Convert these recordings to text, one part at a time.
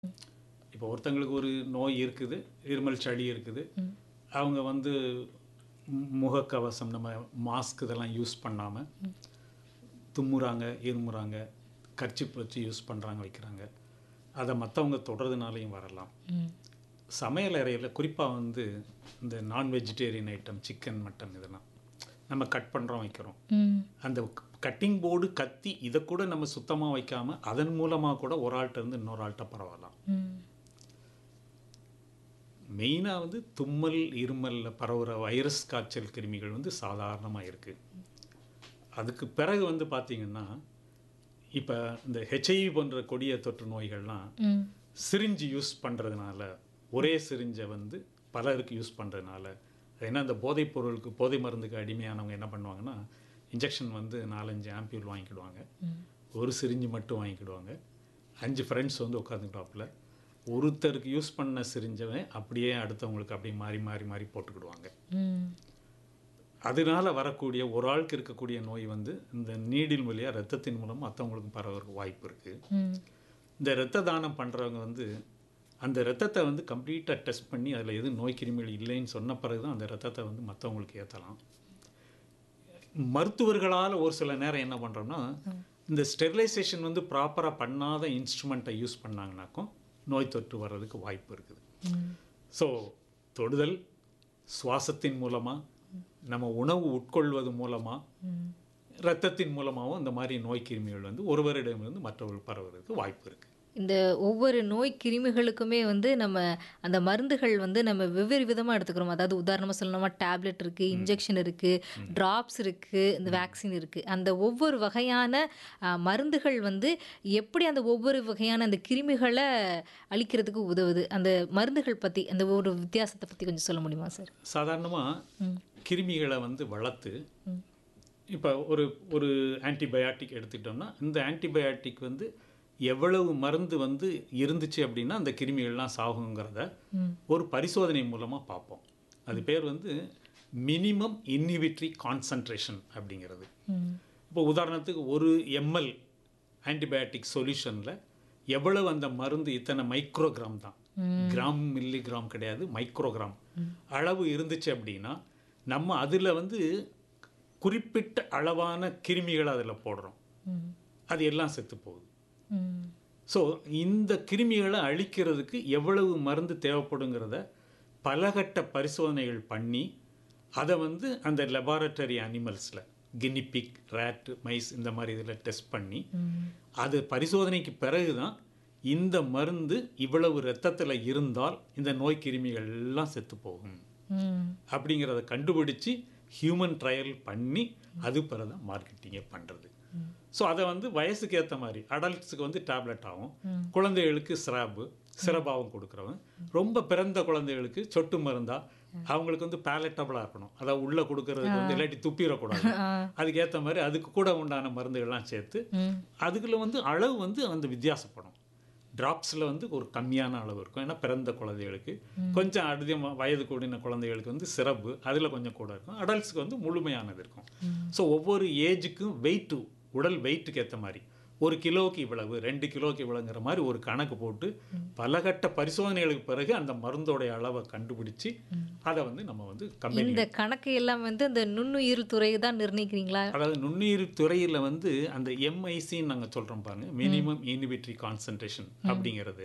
இப்போ ஒருத்தங்களுக்கு ஒரு நோய் இருக்குது இருமல் சளி இருக்குது அவங்க வந்து மு- முகக்கவசம் நம்ம மாஸ்க் இதெல்லாம் யூஸ் பண்ணாமல் தும்முறாங்க இருமுறாங்க கர்ச்சிப் வச்சு யூஸ் பண்ணுறாங்க வைக்கிறாங்க அதை மற்றவங்க தொடர்றதுனாலையும் வரலாம் சமையல் அறையில் குறிப்பாக வந்து இந்த நான் வெஜிடேரியன் ஐட்டம் சிக்கன் மட்டன் இதெல்லாம் நம்ம கட் பண்ணுறோம் வைக்கிறோம் அந்த கட்டிங் போர்டு கத்தி இதை கூட நம்ம சுத்தமாக வைக்காம அதன் மூலமாக கூட ஒரு ஆள்கிட்ட இருந்து இன்னொரு ஆள்கிட்ட பரவலாம் மெயினாக வந்து தும்மல் இருமலில் பரவுற வைரஸ் காய்ச்சல் கிருமிகள் வந்து சாதாரணமாக இருக்குது அதுக்கு பிறகு வந்து பார்த்திங்கன்னா இப்போ இந்த ஹெச்ஐவி போன்ற கொடிய தொற்று நோய்கள்லாம் சிரிஞ்சு யூஸ் பண்ணுறதுனால ஒரே சிரிஞ்சை வந்து பலருக்கு யூஸ் பண்ணுறதுனால ஏன்னா இந்த போதைப் பொருளுக்கு போதை மருந்துக்கு அடிமையானவங்க என்ன பண்ணுவாங்கன்னா இன்ஜெக்ஷன் வந்து நாலஞ்சு ஆம்பியூல் வாங்கிக்கிடுவாங்க ஒரு சிரிஞ்சு மட்டும் வாங்கிக்கிடுவாங்க அஞ்சு ஃப்ரெண்ட்ஸ் வந்து உட்காந்துக்கிட்டாப்புல ஒருத்தருக்கு யூஸ் பண்ண சிரிஞ்சவன் அப்படியே அடுத்தவங்களுக்கு அப்படியே மாறி மாறி மாறி போட்டுக்கிடுவாங்க அதனால வரக்கூடிய ஒரு ஆளுக்கு இருக்கக்கூடிய நோய் வந்து இந்த நீடில் வழியாக ரத்தத்தின் மூலம் மற்றவங்களுக்கு பரவறதுக்கு வாய்ப்பு இருக்குது இந்த இரத்த தானம் பண்ணுறவங்க வந்து அந்த ரத்தத்தை வந்து கம்ப்ளீட்டாக டெஸ்ட் பண்ணி அதில் எதுவும் நோய் கிருமிகள் இல்லைன்னு சொன்ன பிறகு தான் அந்த ரத்தத்தை வந்து மற்றவங்களுக்கு ஏற்றலாம் மருத்துவர்களால் ஒரு சில நேரம் என்ன பண்ணுறோம்னா இந்த ஸ்டெரிலைசேஷன் வந்து ப்ராப்பராக பண்ணாத இன்ஸ்ட்ருமெண்ட்டை யூஸ் பண்ணாங்கனாக்கும் நோய் தொற்று வர்றதுக்கு வாய்ப்பு இருக்குது ஸோ தொடுதல் சுவாசத்தின் மூலமாக நம்ம உணவு உட்கொள்வது மூலமாக ரத்தத்தின் மூலமாகவும் இந்த மாதிரி நோய் கிருமிகள் வந்து ஒருவரிடமிருந்து மற்றவர்கள் பரவுறதுக்கு வாய்ப்பு இருக்குது இந்த ஒவ்வொரு நோய் கிருமிகளுக்குமே வந்து நம்ம அந்த மருந்துகள் வந்து நம்ம வெவ்வேறு விதமாக எடுத்துக்கிறோம் அதாவது உதாரணமாக சொல்லணுமா டேப்லெட் இருக்குது இன்ஜெக்ஷன் இருக்குது ட்ராப்ஸ் இருக்குது இந்த வேக்சின் இருக்குது அந்த ஒவ்வொரு வகையான ஆ, மருந்துகள் வந்து எப்படி அந்த ஒவ்வொரு வகையான அந்த கிருமிகளை அழிக்கிறதுக்கு உதவுது அந்த மருந்துகள் பற்றி அந்த ஒரு வித்தியாசத்தை பற்றி கொஞ்சம் சொல்ல முடியுமா சார் சாதாரணமாக கிருமிகளை வந்து வளர்த்து இப்போ ஒரு ஒரு ஆன்டிபயாட்டிக் எடுத்துக்கிட்டோம்னா இந்த ஆன்டிபயாட்டிக் வந்து எவ்வளவு மருந்து வந்து இருந்துச்சு அப்படின்னா அந்த கிருமிகள்லாம் சாகுங்கிறத ஒரு பரிசோதனை மூலமாக பார்ப்போம் அது பேர் வந்து மினிமம் இன்ஹிபிட்ரி கான்சன்ட்ரேஷன் அப்படிங்கிறது இப்போ உதாரணத்துக்கு ஒரு எம்எல் ஆன்டிபயாட்டிக் சொல்யூஷனில் எவ்வளவு அந்த மருந்து இத்தனை மைக்ரோகிராம் தான் கிராம் மில்லிகிராம் கிடையாது மைக்ரோகிராம் அளவு இருந்துச்சு அப்படின்னா நம்ம அதில் வந்து குறிப்பிட்ட அளவான கிருமிகளை அதில் போடுறோம் அது எல்லாம் செத்து போகுது ஸோ இந்த கிருமிகளை அழிக்கிறதுக்கு எவ்வளவு மருந்து தேவைப்படுங்கிறத பலகட்ட பரிசோதனைகள் பண்ணி அதை வந்து அந்த லெபார்ட்டரி அனிமல்ஸில் கினிபிக் ரேட் மைஸ் இந்த மாதிரி இதில் டெஸ்ட் பண்ணி அது பரிசோதனைக்கு பிறகு தான் இந்த மருந்து இவ்வளவு ரத்தத்தில் இருந்தால் இந்த நோய் கிருமிகள் எல்லாம் செத்து போகும் அப்படிங்கிறத கண்டுபிடிச்சு ஹியூமன் ட்ரையல் பண்ணி அது பிறகு தான் மார்க்கெட்டிங்கே பண்ணுறது ஸோ அதை வந்து வயசுக்கு ஏற்ற மாதிரி அடல்ட்ஸுக்கு வந்து டேப்லெட் ஆகும் குழந்தைகளுக்கு சிராப்பு சிரபாவும் கொடுக்குறவன் ரொம்ப பிறந்த குழந்தைகளுக்கு சொட்டு மருந்தா அவங்களுக்கு வந்து பேலட்டபிளாக இருக்கணும் அதாவது உள்ளே கொடுக்கறதுக்கு வந்து இல்லாட்டி துப்பிடக்கூடாது அதுக்கு ஏற்ற மாதிரி அதுக்கு கூட உண்டான மருந்துகள்லாம் சேர்த்து அதுக்குள்ள வந்து அளவு வந்து அந்த வித்தியாசப்படும் ட்ராப்ஸில் வந்து ஒரு கம்மியான அளவு இருக்கும் ஏன்னா பிறந்த குழந்தைகளுக்கு கொஞ்சம் அதிகமாக வயது கூடின குழந்தைகளுக்கு வந்து சிறப்பு அதில் கொஞ்சம் கூட இருக்கும் அடல்ட்ஸுக்கு வந்து முழுமையானது இருக்கும் ஸோ ஒவ்வொரு ஏஜுக்கும் வெயிட்டு உடல் வெயிட்டுக்கு ஏற்ற மாதிரி ஒரு கிலோவுக்கு இவ்வளவு ரெண்டு கிலோவுக்கு இவ்வளவுங்கிற மாதிரி ஒரு கணக்கு போட்டு பலகட்ட பரிசோதனைகளுக்கு பிறகு அந்த மருந்தோடைய அளவை கண்டுபிடிச்சு அதை வந்து நம்ம வந்து கம்பெனி இந்த கணக்கு எல்லாம் வந்து அந்த நுண்ணுயிர் துறை தான் நிர்ணயிக்கிறீங்களா அதாவது நுண்ணுயிர் துறையில் வந்து அந்த எம்ஐசின்னு நாங்கள் சொல்கிறோம் பாருங்க மினிமம் இன்ஹிபிட்ரி கான்சன்ட்ரேஷன் அப்படிங்கிறது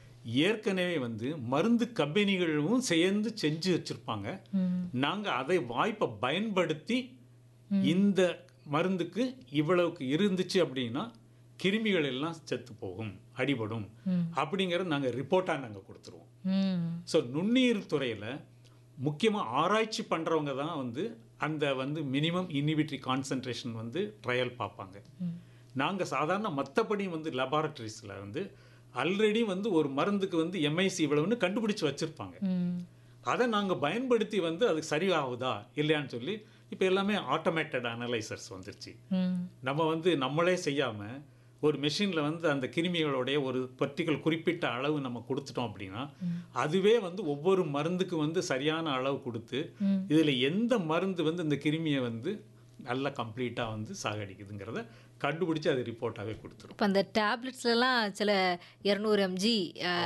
ஏற்கனவே வந்து மருந்து கம்பெனிகளும் சேர்ந்து செஞ்சு வச்சுருப்பாங்க நாங்கள் அதை வாய்ப்பை பயன்படுத்தி இந்த மருந்துக்கு இவ்வளவுக்கு இருந்துச்சு அப்படின்னா கிருமிகள் எல்லாம் செத்து போகும் அடிபடும் அப்படிங்கிறத நாங்கள் ரிப்போர்ட்டாக நாங்கள் கொடுத்துருவோம் ம் ஸோ நுண்ணுயிர் துறையில் முக்கியமாக ஆராய்ச்சி பண்ணுறவங்க தான் வந்து அந்த வந்து மினிமம் இன்ஹிபிட்ரி கான்சன்ட்ரேஷன் வந்து ட்ரையல் பார்ப்பாங்க நாங்கள் சாதாரண மற்றபடி வந்து லெபார்ட்டரிஸில் வந்து ஆல்ரெடி வந்து ஒரு மருந்துக்கு வந்து எம்ஐசி இவ்வளவுன்னு கண்டுபிடிச்சு வச்சுருப்பாங்க ம் அதை நாங்கள் பயன்படுத்தி வந்து அது சரியாகுதா இல்லையான்னு சொல்லி இப்போ எல்லாமே ஆட்டோமேட்டட் அனலைசர்ஸ் வந்துருச்சு ம் நம்ம வந்து நம்மளே செய்யாமல் ஒரு மெஷினில் வந்து அந்த கிருமிகளுடைய ஒரு பர்டிகுலர் குறிப்பிட்ட அளவு நம்ம கொடுத்துட்டோம் அப்படின்னா அதுவே வந்து ஒவ்வொரு மருந்துக்கு வந்து சரியான அளவு கொடுத்து இதில் எந்த மருந்து வந்து இந்த கிருமியை வந்து நல்லா கம்ப்ளீட்டாக வந்து சாகடிக்குதுங்கிறத கண்டுபிடிச்சு அது ரிப்போர்ட்டாகவே கொடுத்துரும் இப்போ அந்த டேப்லெட்ஸ்லாம் சில இரநூறு எம்ஜி